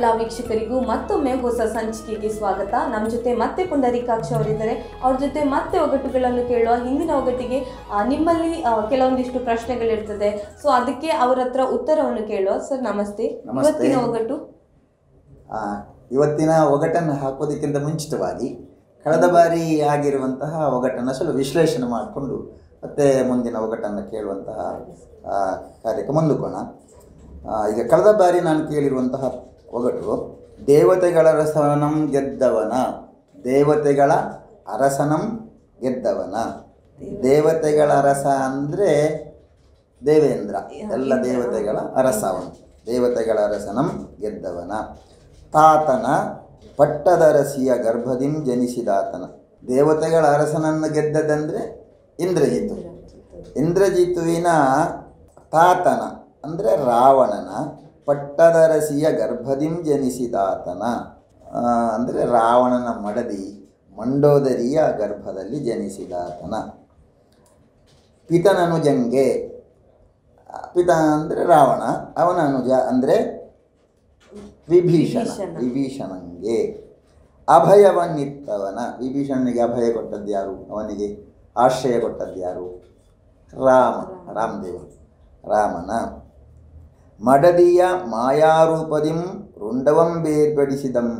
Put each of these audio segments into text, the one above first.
ವೀಕ್ಷಕರಿಗೂ ಮತ್ತೊಮ್ಮೆ ಹೊಸ ಸಂಚಿಕೆಗೆ ಸ್ವಾಗತ ನಮ್ಮ ಜೊತೆ ಮತ್ತೆ ಪುಂಡರೀಕಾಕ್ಷ ಅವರಿದ್ದಾರೆ ಅವ್ರ ಜೊತೆ ಮತ್ತೆ ಒಗಟುಗಳನ್ನು ಕೇಳುವ ಹಿಂದಿನ ಒಗಟಿಗೆ ಆ, ನಿಮ್ಮಲ್ಲಿ ಆ, ಕೆಲವೊಂದಿಷ್ಟು ಪ್ರಶ್ನೆಗಳಿರ್ತದೆ ಸೊ ಅದಕ್ಕೆ ಅವರ ಹತ್ರ ಉತ್ತರವನ್ನು ಕೇಳುವ ಸರ್ ನಮಸ್ತೆ ನಮಸ್ತೆ. ಇವತ್ತಿನ ಒಗಟು ಆ, ಇವತ್ತಿನ ಒಗಟನ್ನು ಹಾಕೋದಕ್ಕಿಂತ ಮುಂಚಿತವಾಗಿ ಕಳೆದ ಬಾರಿ ಆಗಿರುವಂತಹ ಒಗಟನ್ನು ಸ್ವಲ್ಪ ವಿಶ್ಲೇಷಣೆ ಮಾಡಿಕೊಂಡು ಮತ್ತೆ ಮುಂದಿನ ಒಗಟನ್ನು ಕೇಳುವಂತಹ ಆ, ಕಾರ್ಯಕ್ಕೆ ಮುಂದುಕೋಣ ಆ, ಈಗ ಕಳೆದ ಬಾರಿ ನಾನು ಕೇಳಿರುವಂತಹ ಒಗಟು ದೇವತೆಗಳ ಅರಸನಂ ಗೆದ್ದವನ ದೇವತೆಗಳ ಅರಸನಂ ಗೆದ್ದವನ ದೇವತೆಗಳ ಅರಸ ಅಂದರೆ ದೇವೇಂದ್ರ ಎಲ್ಲ ದೇವತೆಗಳ ಅರಸ ಅವನು ದೇವತೆಗಳ ಅರಸನಂ ಗೆದ್ದವನ ತಾತನ ಪಟ್ಟದರಸಿಯ ಗರ್ಭದಿಂ ಜನಿಸಿದಾತನ ದೇವತೆಗಳ ಅರಸನನ್ನು ಗೆದ್ದದಂದರೆ ಇಂದ್ರಜಿತು ಇಂದ್ರಜಿತುವಿನ ತಾತನ ಅಂದರೆ ರಾವಣನ ಪಟ್ಟದರಸಿಯ ಗರ್ಭದಿಂ ಜನಿಸಿದಾತನ ಅಂದರೆ ರಾವಣನ ಮಡದಿ ಮಂಡೋದರಿಯ ಗರ್ಭದಲ್ಲಿ ಜನಿಸಿದಾತನ ಪಿತನ ಅನುಜಂಗೆ ಪಿತ ಅಂದರೆ ರಾವಣ ಅವನ ಅನುಜ ಅಂದರೆ ವಿಭೀಷಣ ವಿಭೀಷಣ. ವಿಭೀಷಣಂಗೆ ಅಭಯವನ್ನಿತ್ತವನ ವಿಭೀಷಣನಿಗೆ ಅಭಯ ಕೊಟ್ಟದ್ದು ಯಾರು ಅವನಿಗೆ ಆಶ್ರಯ ಕೊಟ್ಟದ್ದು ಯಾರು ರಾಮ ರಾಮದೇವ ರಾಮನ ಮಡದಿಯ ಮಾಯಾರೂಪದಿಂ ರುಂಡವಂ ಬೇರ್ಪಡಿಸಿದಂ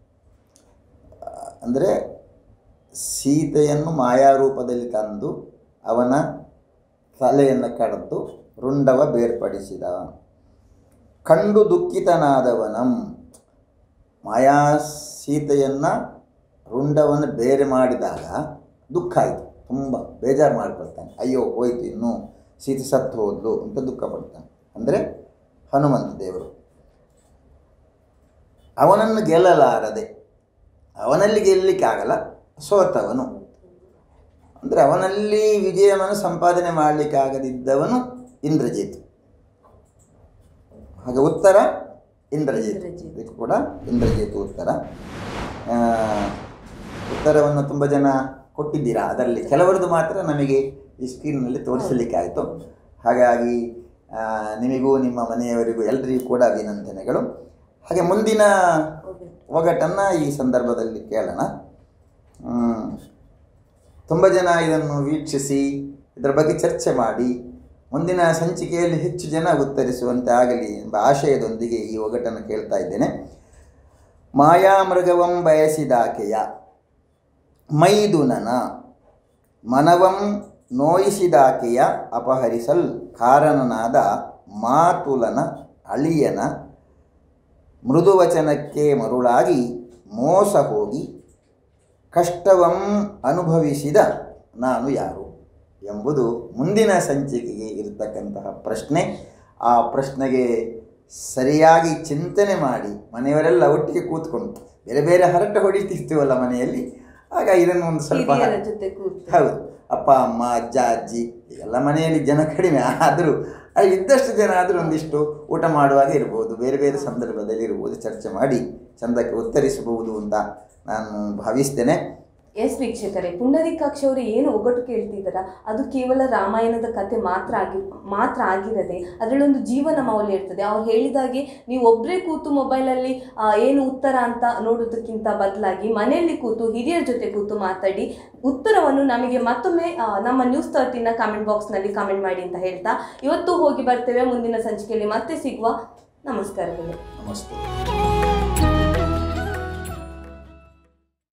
ಅಂದರೆ ಸೀತೆಯನ್ನು ಮಾಯಾರೂಪದಲ್ಲಿ ತಂದು ಅವನ ತಲೆಯನ್ನು ಕಡಿದು ರುಂಡವ ಬೇರ್ಪಡಿಸಿದ ಕಂಡು ದುಃಖಿತನಾದವನಂ ಮಾಯಾ ಸೀತೆಯನ್ನು ರುಂಡವನ್ನು ಬೇರೆ ಮಾಡಿದಾಗ ದುಃಖ ಆಯಿತು ತುಂಬ ಬೇಜಾರು ಮಾಡಿಕೊಳ್ತಾನೆ ಅಯ್ಯೋ ಹೋಯ್ತು ಇನ್ನೂ ಸೀತೆ ಸತ್ತು ಹೋದ್ಲು ಅಂತ ದುಃಖ ಪಡ್ತಾನೆ ಅಂದರೆ ಹನುಮಂತ ದೇವರು ಅವನನ್ನು ಗೆಲ್ಲಲಾರದೆ ಅವನಲ್ಲಿ ಗೆಲ್ಲಲಿಕ್ಕಾಗಲ್ಲ ಸೋತವನು ಅಂದರೆ ಅವನಲ್ಲಿ ವಿಜಯವನ್ನು ಸಂಪಾದನೆ ಮಾಡಲಿಕ್ಕಾಗದಿದ್ದವನು ಇಂದ್ರಜಿತ್ ಹಾಗೆ ಉತ್ತರ ಇಂದ್ರಜಿತ್ ಇಂದ್ರಜಿತ್. ಇದಕ್ಕೆ ಕೂಡ ಇಂದ್ರಜಿತ್ ಉತ್ತರ ಆ, ಉತ್ತರವನ್ನು ತುಂಬ ಜನ ಕೊಟ್ಟಿದ್ದೀರಾ ಅದರಲ್ಲಿ ಕೆಲವರದ್ದು ಮಾತ್ರ ನಮಗೆ ಈ ಸ್ಕ್ರೀನ್ನಲ್ಲಿ ತೋರಿಸಲಿಕ್ಕೆ ಆಯಿತು ಹಾಗಾಗಿ ಆ, ನಿಮಗೂ ನಿಮ್ಮ ಮನೆಯವರಿಗೂ ಎಲ್ಲರಿಗೂ ಕೂಡ ಅಭಿನಂದನೆಗಳು ಹಾಗೆ ಮುಂದಿನ ಒಗಟನ್ನು ಈ ಸಂದರ್ಭದಲ್ಲಿ ಕೇಳೋಣ ಹ್ಮ್. ತುಂಬ ಜನ ಇದನ್ನು ವೀಕ್ಷಿಸಿ ಇದರ ಬಗ್ಗೆ ಚರ್ಚೆ ಮಾಡಿ ಮುಂದಿನ ಸಂಚಿಕೆಯಲ್ಲಿ ಹೆಚ್ಚು ಜನ ಉತ್ತರಿಸುವಂತೆ ಆಗಲಿ ಎಂಬ ಆಶಯದೊಂದಿಗೆ ಈ ಒಗಟನ್ನು ಕೇಳ್ತಾ ಇದ್ದೇನೆ ಮಾಯಾಮೃಗವಂ ಬಯಸಿದಾಕೆಯ ಮೈದುನನ ಮನವಂ ನೋಯಿಸಿದಾಕೆಯ ಅಪಹರಿಸಲ್ ಕಾರಣನಾದ ಮಾತುಲನ ಅಳಿಯನ ಮೃದುವಚನಕ್ಕೆ ಮರುಳಾಗಿ ಮೋಸ ಹೋಗಿ ಕಷ್ಟವಂ ಅನುಭವಿಸಿದ ನಾನು ಯಾರು ಎಂಬುದು ಮುಂದಿನ ಸಂಚಿಕೆಗೆ ಇರತಕ್ಕಂತಹ ಪ್ರಶ್ನೆ ಆ ಪ್ರಶ್ನೆಗೆ ಸರಿಯಾಗಿ ಚಿಂತನೆ ಮಾಡಿ ಮನೆಯವರೆಲ್ಲ ಒಟ್ಟಿಗೆ ಕೂತ್ಕೊಂಡು ಬೇರೆ ಬೇರೆ ಹರಟ ಹೊಡಿತಿರ್ತೀವಲ್ಲ ಮನೆಯಲ್ಲಿ ಆಗ ಇದನ್ನು ಒಂದು ಸ್ವಲ್ಪ ಹಿರಿಯರ ಜೊತೆ ಕೂತು ಹೌದು ಅಪ್ಪ ಅಮ್ಮ ಅಜ್ಜ ಅಜ್ಜಿ ಎಲ್ಲ ಮನೆಯಲ್ಲಿ ಜನ ಕಡಿಮೆ ಆದರೂ ಅಲ್ಲಿ ಇದ್ದಷ್ಟು ಜನ ಆದರೂ ಒಂದಿಷ್ಟು ಊಟ ಮಾಡುವಾಗ ಇರ್ಬೋದು ಬೇರೆ ಬೇರೆ ಸಂದರ್ಭದಲ್ಲಿ ಇರ್ಬೋದು ಚರ್ಚೆ ಮಾಡಿ ಚಂದಕ್ಕೆ ಉತ್ತರಿಸಬಹುದು ಅಂತ ನಾನು ಭಾವಿಸ್ತೇನೆ ಎಸ್ ವೀಕ್ಷಕರೇ ಪುಂಡರೀಕಾಕ್ಷ ಅವರು ಏನು ಒಗಟು ಕೇಳ್ತಿದ್ದಾರ ಅದು ಕೇವಲ ರಾಮಾಯಣದ ಕತೆ ಮಾತ್ರ ಆಗಿ ಮಾತ್ರ ಆಗಿರದೆ ಅದರಲ್ಲೊಂದು ಜೀವನ ಮೌಲ್ಯ ಇರ್ತದೆ ಅವ್ರು ಹೇಳಿದಾಗೆ ನೀವು ಒಬ್ಬರೇ ಕೂತು ಮೊಬೈಲಲ್ಲಿ ಆ, ಏನು ಉತ್ತರ ಅಂತ ನೋಡೋದಕ್ಕಿಂತ ಬದಲಾಗಿ ಮನೆಯಲ್ಲಿ ಕೂತು ಹಿರಿಯರ ಜೊತೆ ಕೂತು ಮಾತಾಡಿ ಉತ್ತರವನ್ನು ನಮಗೆ ಮತ್ತೊಮ್ಮೆ ಆ, ನಮ್ಮ ನ್ಯೂಸ್ ತರ್ಟಿನ ಕಾಮೆಂಟ್ ಬಾಕ್ಸ್ನಲ್ಲಿ ಕಾಮೆಂಟ್ ಮಾಡಿ ಅಂತ ಹೇಳ್ತಾ ಇವತ್ತು ಹೋಗಿ ಬರ್ತೇವೆ ಮುಂದಿನ ಸಂಚಿಕೆಯಲ್ಲಿ ಮತ್ತೆ ಸಿಗುವ ನಮಸ್ಕಾರಗಳು ನಮಸ್ತೆ